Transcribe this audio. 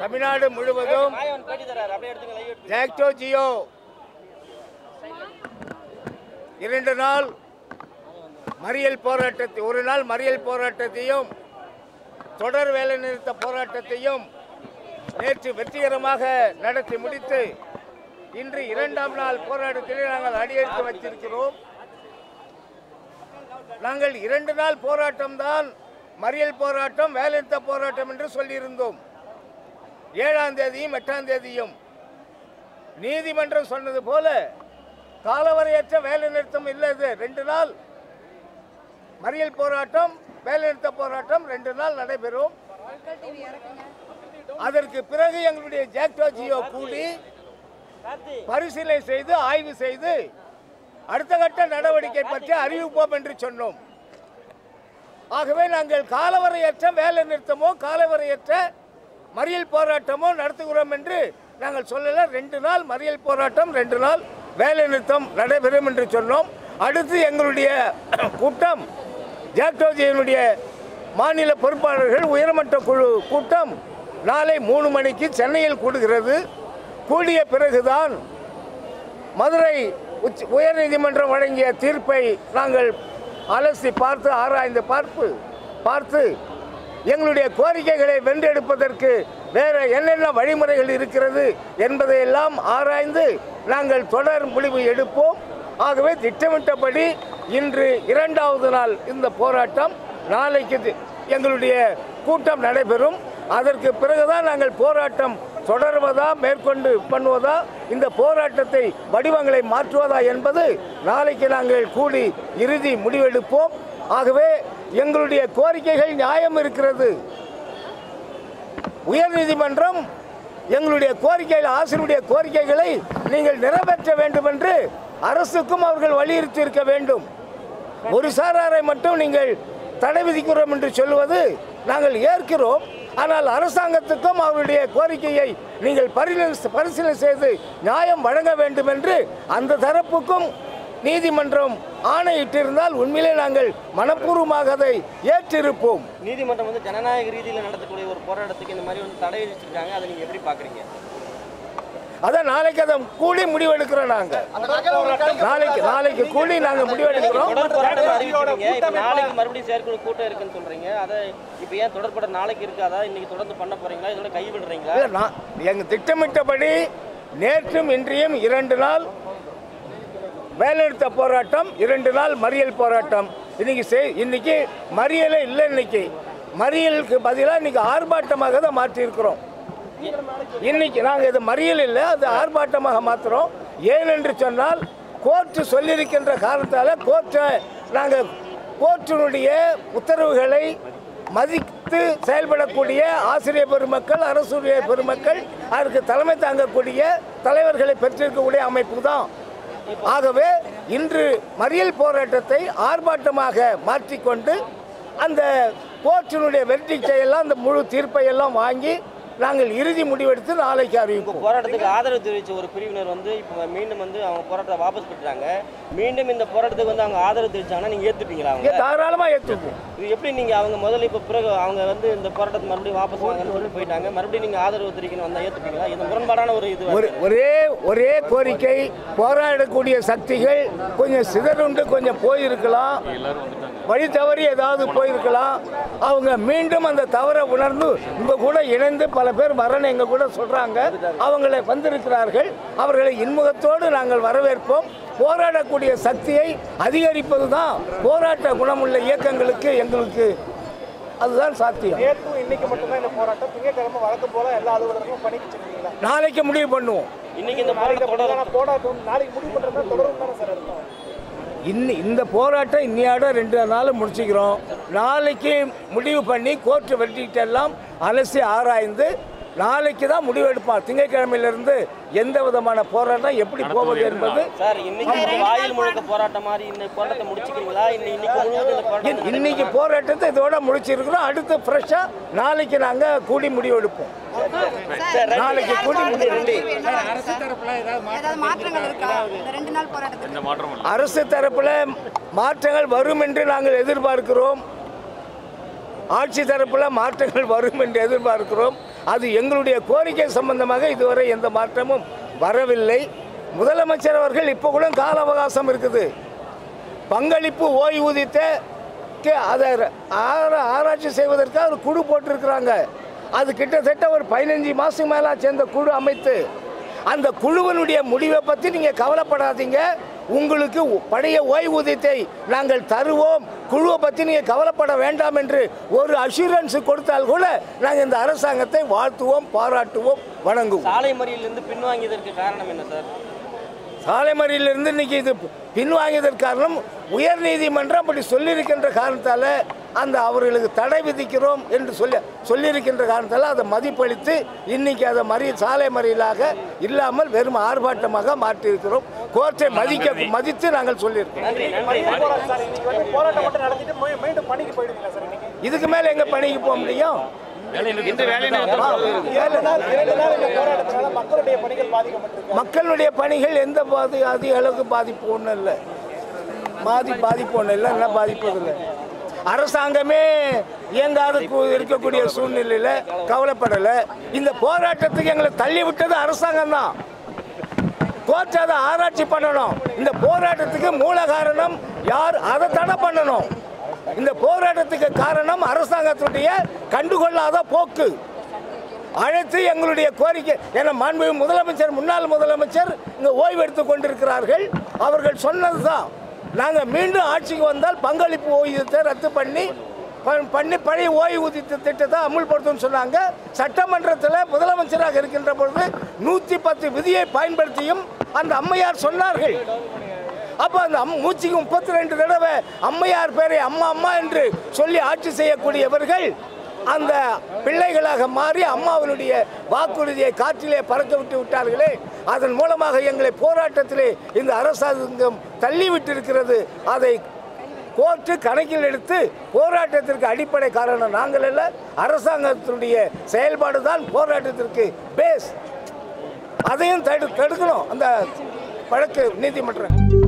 தமிழ்நாடு முழுவதும் மாயவன் பேட்டி தராரு அப்படியே எடுத்துங்க லைவ் எடுத்துங்க ஜாக்டோ ஜியோ இரண்டு நாள் மறியல் போராட்டத்தை ஒரு நாள் மறியல் போராட்டத்தையும் தொடர் வேலைநிறுத்த போராட்டத்தையும் நேற்று வெற்றிகரமாக நடத்தி முடித்து இன்று இரண்டாம் நாள் போராட்டத்திலே நாங்கள் அடியெடுத்து வச்சிருக்கிறோம் நாங்கள் இரண்டு நாள் போராட்டம் தான் மறியல் போராட்டம் வேலைநிறுத்த போராட்டம் என்று சொல்லியிருந்தோம் ஏழாம் தேதியும் எட்டாம் தேதியும் நீதிமன்றம் சொன்னது போல காலவரையற்ற வேலை நிறுத்தம் இல்லை இது ரெண்டு நாள் மறியல் போராட்டம் வேலை நிறுத்த போராட்டம் ரெண்டு நாள் நடைபெறும் அதற்கு பிறகு எங்களுடைய ஜாக்டோ ஜியோ கூடி பரிசீலனை செய்து ஆய்வு செய்து அடுத்த கட்ட நடவடிக்கை பற்றி அறிவிப்போம் என்று சொன்னோம் ஆகவே நாங்கள் காலவரையற்ற வேலை நிறுத்தமோ காலவரையற்ற மறியல் போராட்டமோ நடத்துகிறோம் என்று நாங்கள் சொல்லல ரெண்டு நாள் மறியல் போராட்டம் ரெண்டு நாள் வேலை நிறுத்தம் நடைபெறும் என்று சொன்னோம் அடுத்து எங்களுடைய கூட்டம் ஜாக்டோஜியனுடைய மாநில பொறுப்பாளர்கள் உயர்மட்ட குழு கூட்டம் நாளை மூணு மணிக்கு சென்னையில் கூடுகிறது கூடிய பிறகுதான் மதுரை உச்ச உயர்நீதிமன்றம் வழங்கிய தீர்ப்பை நாங்கள் அலசி பார்த்து ஆராய்ந்து பார்ப்பு பார்த்து எங்களுடைய கோரிக்கைகளை வென்றெடுப்பதற்கு வேற என்னென்ன வழிமுறைகள் இருக்கிறது என்பதையெல்லாம் ஆராய்ந்து நாங்கள் தொடர் முடிவு எடுப்போம் ஆகவே திட்டமிட்டபடி இன்று இரண்டாவது நாள் இந்த போராட்டம் நாளைக்கு தி- எங்களுடைய கூட்டம் நடைபெறும் அதற்கு பிறகுதான் நாங்கள் போராட்டம் தொடர்வதா மேற்கொண்டு பண்ணுவதா இந்த போராட்டத்தை வடிவங்களை மாற்றுவதா என்பது நாளைக்கு நாங்கள் கூடி இறுதி முடிவெடுப்போம் ஆகவே எங்களுடைய கோரிக்கைகள் நியாயம் இருக்கிறது உயர்நீதிமன்றம் எங்களுடைய கோரிக்கைகள் ஆசிரியருடைய கோரிக்கைகளை நீங்கள் நிறைவேற்ற வேண்டும் என்று அரசுக்கும் அவர்கள் வலியுறுத்தி இருக்க வேண்டும் ஒரு சாராரை மட்டும் நீங்கள் தடை விதிக்கிறோம் என்று சொல்வது நாங்கள் ஏற்கிறோம் ஆனால் அரசாங்கத்துக்கும் அவருடைய கோரிக்கையை நீங்கள் பரிசீலனை பரிசீலனை செய்து நியாயம் வழங்க வேண்டும் என்று அந்த தரப்புக்கும் நீதிமன்றம் ஆணையிட்டிருந்தால் உண்மையிலே நாங்கள் மனப்பூர்வமாக அதை ஏற்றிருப்போம் நீதிமன்றம் வந்து ஜனநாயக ரீதியில் நடத்தக்கூடிய ஒரு போராட்டத்துக்கு இந்த மாதிரி வந்து தடை விதிச்சிருக்காங்க அதை நீங்க எப்படி பாக்குறீங்க அதான் நாளைக்கு அதை கூடி முடிவெடுக்கிறோம் நாங்கள் நாளைக்கு நாளைக்கு கூடி நாங்கள் முடிவெடுக்கிறோம் தொடர் போராட்டம் அறிவிச்சிருக்கீங்க இப்ப நாளைக்கு மறுபடியும் செயற்குழு கூட்டம் இருக்குன்னு சொல்றீங்க அதை இப்ப ஏன் தொடர்பட நாளைக்கு இருக்காதா இன்னைக்கு தொடர்ந்து பண்ண போறீங்களா இதோட கைவிடுறீங்களா இல்ல, நான் எங்கள் திட்டமிட்டபடி நேற்றும் இன்றையும் இரண்டு நாள் வேலைநிறுத்த போராட்டம் இரண்டு நாள் மறியல் போராட்டம் இன்னைக்கு செய் இன்னைக்கு மறியலே இல்லை இன்னைக்கு மறியலுக்கு பதிலாக இன்னைக்கு ஆர்ப்பாட்டமாக தான் மாற்றியிருக்கிறோம் இன்னைக்கு நாங்கள் இது மறியல் இல்லை அது ஆர்ப்பாட்டமாக மாற்றுறோம் ஏனென்று சொன்னால் கோர்ட்டு சொல்லியிருக்கின்ற காரணத்தால் கோர்ட்டை நாங்கள் கோர்ட்டினுடைய உத்தரவுகளை மதித்து செயல்படக்கூடிய ஆசிரியர் பெருமக்கள் அரசுடைய பெருமக்கள் அதற்கு தலைமை தாங்கக்கூடிய தலைவர்களை பெற்றிருக்கக்கூடிய அமைப்பு தான் ஆகவே இன்று மறியல் போராட்டத்தை ஆர்ப்பாட்டமாக மாற்றிக்கொண்டு அந்த கோர்ட்டினுடைய வெர்டிக்டை எல்லாம் அந்த முழு தீர்ப்பை எல்லாம் வாங்கி நாங்கள் இறுதி முடிவெடுத்து நாளைக்கு அறிவிப்போம் போராட்டத்துக்கு ஆதரவு தெரிவித்த ஒரு பிரிவினர் வந்து இப்போ மீண்டும் வந்து அவங்க போராட்டத்தை வாபஸ் பெற்றாங்க மீண்டும் இந்த போராட்டத்துக்கு வந்து அவங்க ஆதரவு தெரிவிச்சாங்கன்னா நீங்க ஏத்துப்பீங்களா அவங்க தாராளமாக ஏற்றுப்போம் இது எப்படி நீங்க அவங்க முதல்ல இப்போ பிறகு அவங்க வந்து இந்த போராட்டத்தை மறுபடியும் வாபஸ் வாங்கன்னு சொல்லி போயிட்டாங்க மறுபடியும் நீங்க ஆதரவு தெரிவிக்கணும் வந்தா ஏத்துப்பீங்களா இது முரண்பாடான ஒரு இது ஒரு ஒரே ஒரே கோரிக்கை போராடக்கூடிய சக்திகள் கொஞ்சம் சிதறுண்டு கொஞ்சம் போயிருக்கலாம் வழி தவறி ஏதாவது போயிருக்கலாம் அவங்க மீண்டும் அந்த தவறை உணர்ந்து உங்க கூட இணைந்து பல பேர் வரணும் எங்க கூட சொல்றாங்க அவங்களை வந்திருக்கிறார்கள் அவர்களை இன்முகத்தோடு நாங்கள் வரவேற்போம் போராடக்கூடிய சக்தியை அதிகரிப்பது தான் போராட்ட குணமுள்ள இயக்கங்களுக்கு எங்களுக்கு அதுதான் சாத்தியம் நேற்று இன்னைக்கு மட்டும்தான் இந்த போராட்டம் திங்கட்கிழமை வழக்கம் போல எல்லா அலுவலர்களும் பணிக்கு செல்வீங்களா நாளைக்கு முடிவு பண்ணுவோம் இன்னைக்கு இந்த போராட்டம் தொடரும் போராட்டம் நாளைக்கு முடிவு பண்றதா தொடரும் தானே சார் இருக்கும் இன்னி இந்த போராட்டம் இன்னையோட ரெண்டு நாள் முடிச்சுக்கிறோம் நாளைக்கு முடிவு பண்ணி கோர்ட்டு வெட்டிக்கிட்டு எல்லாம் அலசி ஆராய்ந்து நாளைக்கு தான் முடிவெடுப்பான் திங்கட்கிழமையிலிருந்து எந்த விதமான போராட்டம் எப்படி போவது என்பது சார் இன்னைக்கு வந்து வாயில் முழுக்க போராட்டம் மாதிரி இந்த போராட்டத்தை முடிச்சுக்கிறீங்களா இன்னைக்கு இன்னைக்கு முழுவதும் இந்த போராட்டம் இன்- இன்னைக்கு போராட்டத்தை இதோட முடிச்சிருக்கிறோம் அடுத்து ஃப்ரெஷ்ஷாக நாளைக்கு நாங்கள் கூடி முடிவெடுப்போம் நாளைக்கு கூடி முடிவு ஏதாவது மாற்றங்கள் இருக்கா இந்த ரெண்டு நாள் போராட்டத்துக்கு அரசு தரப்பில் மாற்றங்கள் வரும் என்று நாங்கள் எதிர்பார்க்கிறோம் ஆட்சி தரப்பில் மாற்றங்கள் வரும் என்று எதிர்பார்க்கிறோம் அது எங்களுடைய கோரிக்கை சம்பந்தமாக இதுவரை எந்த மாற்றமும் வரவில்லை முதலமைச்சர் அவர்கள் இப்போ கூட கால அவகாசம் இருக்குது பங்களிப்பு ஓய்வூதியத்தை அதை ஆரா- ஆராய்ச்சி செய்வதற்காக ஒரு குழு போட்டிருக்கிறாங்க அது கிட்டத்தட்ட ஒரு பதினஞ்சு மாதம் மேலே சேர்ந்த குழு அமைத்து அந்த குழுவினுடைய முடிவை பற்றி நீங்கள் கவலைப்படாதீங்க உங்களுக்கு பழைய ஓய்வூதியத்தை நாங்கள் தருவோம் குழுவை பற்றி நீங்கள் கவலைப்பட வேண்டாம் என்று ஒரு அஷூரன்ஸ் கொடுத்தால் கூட நாங்கள் இந்த அரசாங்கத்தை வாழ்த்துவோம் பாராட்டுவோம் வணங்குவோம் சாலை மறியலிருந்து பின்வாங்கியதற்கு காரணம் என்ன சார் சாலை மறியலிருந்து இன்னைக்கு இது பின்வாங்கியதற்கு காரணம் உயர் நீதிமன்றம் அப்படி சொல்லியிருக்கின்ற காரணத்தால் அந்த அவர்களுக்கு தடை விதிக்கிறோம் என்று சொல்லி சொல்லியிருக்கின்ற காரணத்தால் அதை மதிப்பளித்து இன்னைக்கு அதை மறி சாலை மறியலாக இல்லாமல் வெறும் ஆர்ப்பாட்டமாக மாற்றியிருக்கிறோம் கோர்ட்டை மதிக்க மதித்து நாங்கள் சொல்லியிருக்கோம் நன்றி நன்றி மறியல் போராட்டம் சார் இன்னைக்கு வந்து போராட்டம் மட்டும் நடத்திட்டு மீ- மீண்டும் பணிக்கு போயிடுவீங்களா சார் இன்னைக்கு இதுக்கு மேலே எங்கே பணிக்கு போக முடியும் இந்த வேலை நிறுத்தம் இரண்டு நாள் இரண்டு நாள் இந்த போராட்டத்தினால மக்களுடைய பணிகள் பாதிக்கப்பட்டிருக்கு மக்களுடைய பணிகள் எந்த பாதி அதிக அளவுக்கு பாதிப்பு ஒன்றும் இல்லை பாதி பாதிப்பு ஒன்றும் இல்லை என்ன பாதிப்பு இல்லை அரசாங்கமே இயங்காத கு- இருக்கக்கூடிய சூழ்நிலையில் கவலைப்படலை இந்த போராட்டத்துக்கு எங்களை தள்ளி விட்டது அரசாங்கம் தான் கோர்ட் அதை ஆராய்ச்சி பண்ணணும் இந்த போராட்டத்துக்கு மூல காரணம் யார் அதை தடை பண்ணணும் இந்த போராட்டத்துக்கு காரணம் அரசாங்கத்துடைய கண்டுகொள்ளாத போக்கு அழைத்து எங்களுடைய கோரிக்கை என மாண்புமிகு முதலமைச்சர் முன்னாள் முதலமைச்சர் இங்கே ஓய்வு எடுத்துக் கொண்டிருக்கிறார்கள் அவர்கள் சொன்னது தான் நாங்கள் மீண்டும் ஆட்சிக்கு வந்தால் பங்களிப்பு ஓய்வூதியத்தை ரத்து பண்ணி ப- பண்ணி பழைய ஓய்வூதிய திட்டத்தை அமுல்படுத்தும்னு சொன்னாங்க சட்டமன்றத்தில் முதலமைச்சராக இருக்கின்ற பொழுது நூற்றி பத்து விதியை பயன்படுத்தியும் அந்த அம்மையார் சொன்னார்கள் அப்போ அந்த அம் மூச்சுக்கு முப்பத்தி ரெண்டு தடவை அம்மையார் பேரை அம்மா அம்மா என்று சொல்லி ஆட்சி செய்யக்கூடியவர்கள் அந்த பிள்ளைகளாக மாறி அம்மாவினுடைய வாக்குறுதியை காற்றிலே பறக்க விட்டு விட்டார்களே அதன் மூலமாக எங்களை போராட்டத்திலே இந்த அரசாங்கம் தள்ளிவிட்டிருக்கிறது அதை கோர்ட்டு கணக்கில் எடுத்து போராட்டத்திற்கு அடிப்படை காரணம் நாங்கள் அல்ல அரசாங்கத்தினுடைய செயல்பாடு தான் போராட்டத்திற்கு பேஸ் அதையும் தடு தடுக்கணும் அந்த வழக்கு நீதிமன்றம்